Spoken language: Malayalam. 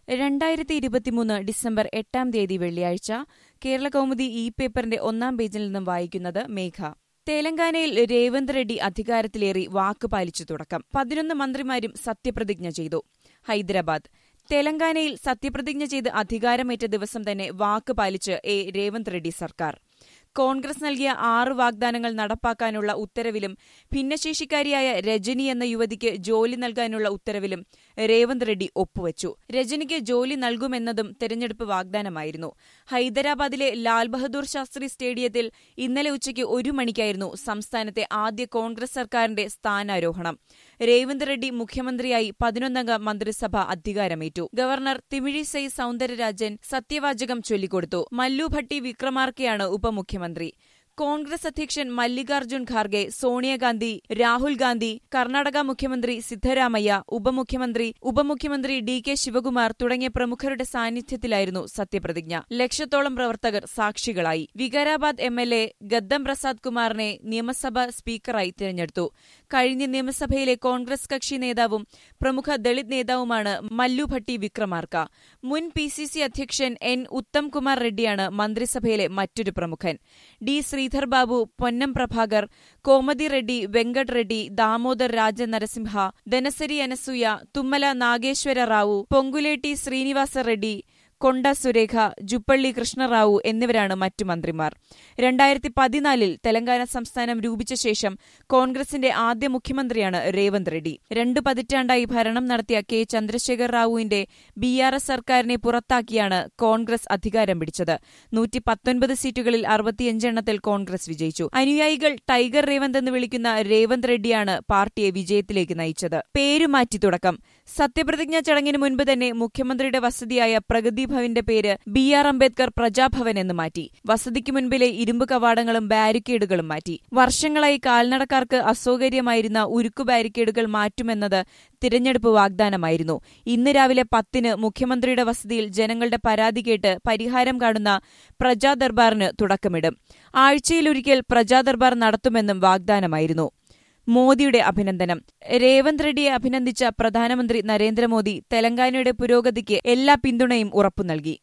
രണ്ടായിരത്തി ഇരുപത്തിമൂന്ന് ഡിസംബർ എട്ടാം തീയതി വെള്ളിയാഴ്ച കേരള കൗമുദി ഇ പേപ്പറിന്റെ ഒന്നാം പേജിൽ നിന്നും വായിക്കുന്നത് മേഘ തെലങ്കാനയിൽ രേവന്ത് റെഡ്ഡി അധികാരത്തിലേറി വാക്ക് പാലിച്ചു തുടക്കം പതിനൊന്ന് മന്ത്രിമാരും സത്യപ്രതിജ്ഞ ചെയ്തു ഹൈദരാബാദ് തെലങ്കാനയിൽ സത്യപ്രതിജ്ഞ ചെയ്ത് അധികാരമേറ്റ ദിവസം തന്നെ വാക്ക് പാലിച്ച് എ രേവന്ത് റെഡ്ഡി സർക്കാർ കോൺഗ്രസ് നൽകിയ ആറ് വാഗ്ദാനങ്ങൾ നടപ്പാക്കാനുള്ള ഉത്തരവിലും ഭിന്നശേഷിക്കാരിയായ രജനി എന്ന യുവതിക്ക് ജോലി നൽകാനുള്ള ഉത്തരവിലും രേവന്ത് റെഡ്ഡി ഒപ്പുവച്ചു രജനിക്ക് ജോലി നൽകുമെന്നതും തെരഞ്ഞെടുപ്പ് വാഗ്ദാനമായിരുന്നു ഹൈദരാബാദിലെ ലാൽ ബഹദൂർ ശാസ്ത്രി സ്റ്റേഡിയത്തിൽ ഇന്നലെ ഉച്ചയ്ക്ക് ഒരു മണിക്കായിരുന്നു സംസ്ഥാനത്തെ ആദ്യ കോൺഗ്രസ് സർക്കാരിന്റെ സ്ഥാനാരോഹണം രേവന്ത് റെഡ്ഡി മുഖ്യമന്ത്രിയായി പതിനൊന്നംഗ മന്ത്രിസഭ അധികാരമേറ്റു ഗവർണർ തിമിഴിസൈ സൌന്ദരരാജൻ സത്യവാചകം ചൊല്ലിക്കൊടുത്തു മല്ലു ഭട്ടി വിക്രമാർക്കെയാണ് ഉപമുഖ്യമന്ത്രി കോൺഗ്രസ് അധ്യക്ഷൻ മല്ലികാർജ്ജുൻ ഖാർഗെ സോണിയാഗാന്ധി രാഹുൽ ഗാന്ധി കർണാടക മുഖ്യമന്ത്രി സിദ്ധരാമയ്യ ഉപമുഖ്യമന്ത്രി ഉപമുഖ്യമന്ത്രി ഡി കെ ശിവകുമാർ തുടങ്ങിയ പ്രമുഖരുടെ സാന്നിധ്യത്തിലായിരുന്നു സത്യപ്രതിജ്ഞ ലക്ഷത്തോളം പ്രവർത്തകർ സാക്ഷികളായി Vikarabad M L A Gaddam Prasad കുമാറിനെ നിയമസഭാ സ്പീക്കറായി തിരഞ്ഞെടുത്തു കഴിഞ്ഞ നിയമസഭയിലെ കോൺഗ്രസ് കക്ഷി നേതാവും പ്രമുഖ ദളിത് നേതാവുമാണ് മല്ലു ഭട്ടി വിക്രമാർക്ക മുൻ പി സി സി അധ്യക്ഷൻ എൻ ഉത്തം കുമാർ റെഡ്ഡിയാണ് മന്ത്രിസഭയിലെ മറ്റൊരു പ്രമുഖൻ ഡി ശ്രീധർ ബാബു പൊന്നം പ്രഭാകർ കോമതി റെഡ്ഡി വെങ്കട് റെഡ്ഡി ദാമോദർ രാജ നരസിംഹ ധനസരി അനസൂയ തുമ്മല നാഗേശ്വര റാവു പൊങ്കുലേട്ടി ശ്രീനിവാസ റെഡ്ഡി കൊണ്ട സുരേഖ ജുപ്പള്ളി കൃഷ്ണറാവു എന്നിവരാണ് മറ്റു മന്ത്രിമാർ രണ്ടായിരത്തി പതിനാലിൽ തെലങ്കാന സംസ്ഥാനം രൂപിച്ച ശേഷം കോൺഗ്രസിന്റെ ആദ്യ മുഖ്യമന്ത്രിയാണ് രേവന്ത് റെഡ്ഡി രണ്ടു പതിറ്റാണ്ടായി ഭരണം നടത്തിയ കെ ചന്ദ്രശേഖർ റാവുവിന്റെ ബി ആർ എസ് സർക്കാരിനെ പുറത്താക്കിയാണ് കോൺഗ്രസ് അധികാരം പിടിച്ചത് നൂറ്റി പത്തൊൻപത് സീറ്റുകളിൽ അറുപത്തിയഞ്ചെണ്ണത്തിൽ കോൺഗ്രസ് വിജയിച്ചു അനുയായികൾ ടൈഗർ രേവന്ത് എന്ന് വിളിക്കുന്ന രേവന്ത് റെഡ്ഡിയാണ് പാർട്ടിയെ വിജയത്തിലേക്ക് നയിച്ചത് പേരുമാറ്റി തുടക്കം സത്യപ്രതിജ്ഞാ ചടങ്ങിന് മുൻപ് തന്നെ മുഖ്യമന്ത്രിയുടെ വസതിയായ പ്രഗതി ഭവന്റെ പേര് ബി ആർ അംബേദ്കർ പ്രജാഭവൻ എന്ന് മാറ്റി വസതിക്ക് മുൻപിലെ ഇരുമ്പ് കവാടങ്ങളും ബാരിക്കേഡുകളും മാറ്റി വർഷങ്ങളായി കാൽനടക്കാർക്ക് അസൗകര്യമായിരുന്ന ഉരുക്കു ബാരിക്കേഡുകൾ മാറ്റുമെന്നത് തിരഞ്ഞെടുപ്പ് വാഗ്ദാനമായിരുന്നു ഇന്ന് രാവിലെ പത്തിന് മുഖ്യമന്ത്രിയുടെ വസതിയിൽ ജനങ്ങളുടെ പരാതി കേട്ട് പരിഹാരം കാണുന്ന പ്രജാ ദർബാറിന് തുടക്കമിടും ആഴ്ചയിലൊരിക്കൽ പ്രജാ ദർബാർ നടത്തുമെന്നും വാഗ്ദാനമായിരുന്നു മോദിയുടെ അഭിനന്ദനം രേവന്ത് റെഡ്ഡിയെ അഭിനന്ദിച്ച പ്രധാനമന്ത്രി നരേന്ദ്രമോദി തെലങ്കാനയുടെ പുരോഗതിക്ക് എല്ലാ പിന്തുണയും ഉറപ്പു നൽകി